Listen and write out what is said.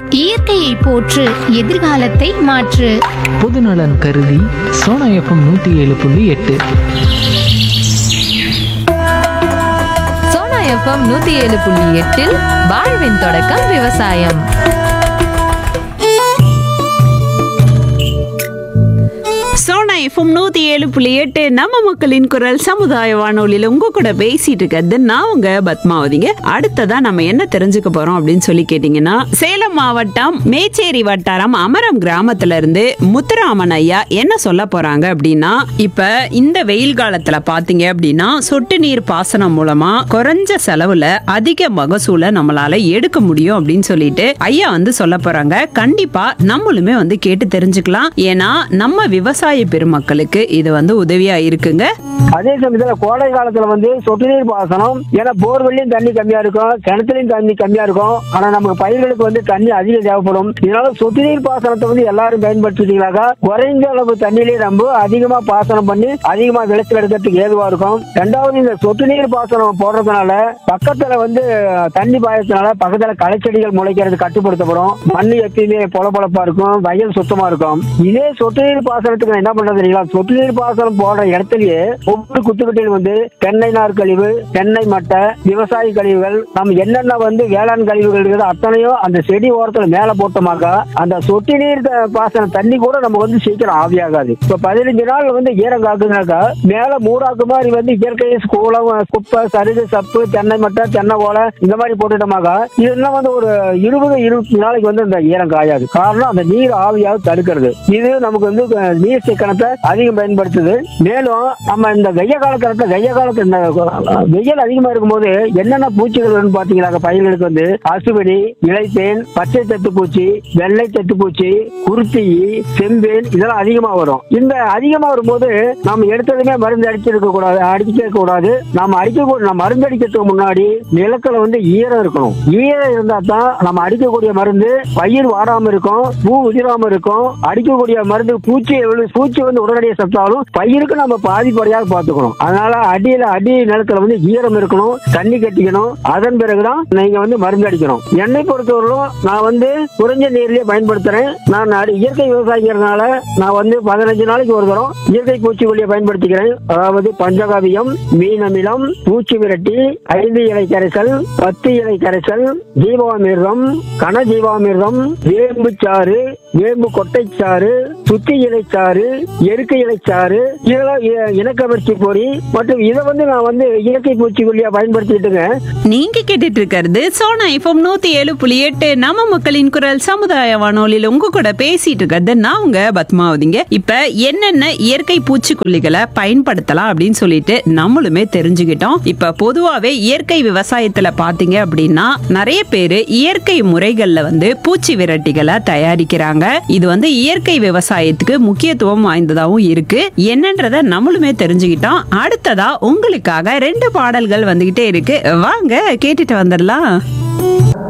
இயற்கையை போற்று எதிர்காலத்தை மாற்று பொதுநலன் கருதி சோனா எஃப்எம் நூற்றி ஏழு புள்ளி எட்டு சோனா எஃப்எம் நூத்தி ஏழு புள்ளி எட்டில் வாழ்வின் தொடக்கம் விவசாயம் சோனா எஃப்எம் நூத்தி ஏழு புள்ளி எட்டு நம்ம மக்களின் குரல் சமுதாய வானொலியில உங்க கூட பேசிட்டு இருக்கிறது நான் உங்க பத்மாவதிங்க அடுத்ததா நம்ம என்ன தெரிஞ்சுக்க போறோம் அப்படின்னு சொல்லி கேட்டீங்கன்னா சேலம் மாவட்டம் மேச்சேரி வட்டாரம் அமரம் கிராமத்துல இருந்து முத்துராமன் ஐயா என்ன சொல்ல போறாங்க அப்படின்னா இப்ப இந்த வெயில் காலத்துல பாத்தீங்க அப்படின்னா சொட்டு நீர் பாசனம் மூலமா குறைஞ்ச செலவுல அதிக மகசூலை நம்மளால எடுக்க முடியும் அப்படின்னு சொல்லிட்டு ஐயா வந்து சொல்ல போறாங்க கண்டிப்பா நம்மளுமே வந்து கேட்டு தெரிஞ்சுக்கலாம் ஏன்னா நம்ம விவசாய பெருமக்களுக்கு இது வந்து உதவியா இருக்குங்க அதே சமயத்துல கோடை காலத்துல வந்து சொட்டு நீர் பாசனம் ஏன்னா போர்வெல்லையும் தண்ணி கம்மியா இருக்கும் கிணத்துலயும் தண்ணி கம்மியா இருக்கும் ஆனா நமக்கு பயிர்களுக்கு வந்து தண்ணி அதிகம் தேவைப்படும் இதனால சொட்டு நீர் பாசனத்தை வந்து எல்லாரும் பயன்படுத்திட்டீங்களாக்கா குறைந்த அளவு தண்ணியிலேயே நம்ம அதிகமா பாசனம் பண்ணி அதிகமா விளைச்சல் எடுக்கிறதுக்கு ஏதுவா இருக்கும் ரெண்டாவது இந்த சொட்டு நீர் பாசனம் போடுறதுனால பக்கத்துல வந்து தண்ணி பாயறதுனால பக்கத்துல களைச்செடிகள் முளைக்கிறது கட்டுப்படுத்தப்படும் மண் எப்பயுமே பொலப்பொலப்பா இருக்கும் வயல் சுத்தமா இருக்கும் இதே சொட்டு நீர் பாசனத்துக்கு நான் என்ன பண்றது தெரியுங்களா சொட்டு நீர் பாசனம் போடுற இடத்துலயே ஒவ்வொரு குத்துக்கட்டையிலும் வந்து தென்னை நார் கழிவு தென்னை மட்டை விவசாய கழிவுகள் நம்ம என்னென்ன வந்து வேளாண் கழிவுகள் இருக்குது அத்தனையும் அந்த செடி ஓரத்துல மேல போட்டோமாக்கா அந்த சொட்டு நீர் த- பாசன தண்ணி கூட நமக்கு வந்து சீக்கிரம் ஆவியாகாது இப்ப பதினஞ்சு நாள் வந்து ஈரம் காக்குனாக்கா மேல மூடாக்கு மாதிரி வந்து இயற்கை கூலம் குப்பை சருகு சப்பு தென்னை மட்டை தென்னை ஓலை இந்த மாதிரி போட்டுட்டோமாக்கா இதெல்லாம் வந்து ஒரு இருபது இருபத்தி நாளைக்கு வந்து இந்த ஈரம் காயாது காரணம் அந்த நீர் ஆவியாக தடுக்கிறது இது நமக்கு வந்து அஹ், நீர் சிக்கனத்தை அதிகம் பயன்படுத்துது மேலும் நம்ம இந்த வெய்ய காலத்துல வெய்ய காலத்துல இந்த அஹ், வெயில் அதிகமா இருக்கும்போது என்னென்ன பூச்சிகள் வரும்னு பாத்தீங்கன்னாக்க பயிர்களுக்கு வந்து அசுவடி இலைத்தேன் பச்சை தத்துப்பூச்சி வெள்ளை தத்துப்பூச்சி குருத்தி செம்பேன் இதெல்லாம் அதிகமா வரும் இந்த அதிகமா வரும்போது நம்ம எடுத்ததுமே மருந்து அடிச்சிருக்க கூடாது அடிக்க கூடாது நம்ம அடிக்க நம்ம மருந்து அடிக்கிறதுக்கு முன்னாடி நிலத்துல வந்து ஈரம் இருக்கணும் ஈரம் இருந்தா தான் நம்ம அடிக்கக்கூடிய மருந்து பயிர் வாடாம இருக்கும் பூ உதிராம இருக்கும் அடிக்கக்கூடிய மருந்து பூச்சி எவ்வளவு- பூச்சி வந்து உடனடியாக சத்தாலும் பயிருக்கு நம்ம பாதிப்படையாக பார்த்துக்கணும் அதனால அடியில அடி நிலத்துல வந்து ஈரம் இருக்கணும் தண்ணி கட்டிக்கணும் அதன் பிறகுதான் நீங்க வந்து மருந்து அடிக்கணும் என்னை பொறுத்தவரையிலும் நான் வந்து குறைஞ்ச நீர்லயே பயன்படுத்துறேன் நான் அடி- இயற்கை விவசாயிங்கிறதுனால நான் வந்து பதினஞ்சு நாளைக்கு ஒரு தரம் இயற்கை பூச்சிக்கொல்லியை பயன்படுத்திக்கிறேன் அதாவது பஞ்சகாவியம் மீன் அமிலம் பூச்சி விரட்டி ஐந்து இலை கரைசல் பத்து இலை கரைசல் ஜீவாமிர்தம் கன ஜீவாமிர்தம் வேம்பு சாறு வேம்பு கொட்டைச்சாறு சுத்தி இலைச்சாறு எருக்க இலைச்சாறு இதெல்லாம் இ- இனக்கவர்ச்சி பொறி மற்றும் இதை வந்து நான் வந்து இயற்கை பூச்சிக்கொல்லியா பயன்படுத்திட்டுங்க நீங்க கேட்டுட்டு இருக்கிறது சோனா எஃப்எம் நூத்தி ஏழு புள்ளி எட்டு நம்ம மக்களின் குரல் சமுதாய வானொலியில உங்க கூட பேசிட்டு இருக்கிறது நான் உங்க பத்மாவதிங்க இப்ப என்னென்ன இயற்கை பூச்சிக்கொல்லிகளை பயன்படுத்தலாம் அப்படின்னு சொல்லிட்டு நம்மளுமே தெரிஞ்சுக்கிட்டோம் இப்ப பொதுவாவே இயற்கை விவசாயத்துல பாத்தீங்க அப்படின்னா நிறைய பேரு இயற்கை முறைகள்ல வந்து பூச்சி விரட்டிகளை தயாரிக்கிறாங்க இது வந்து இயற்கை விவசாயத்துக்கு முக்கியத்துவம் வாய்ந்ததாகவும் இருக்கு என்னன்றத நம்மளுமே தெரிஞ்சுக்கிட்டோம் அடுத்ததா உங்களுக்காக ரெண்டு பாடல்கள் வந்துகிட்டே இருக்கு வாங்க கேட்டுட்டு வந்துடலாம்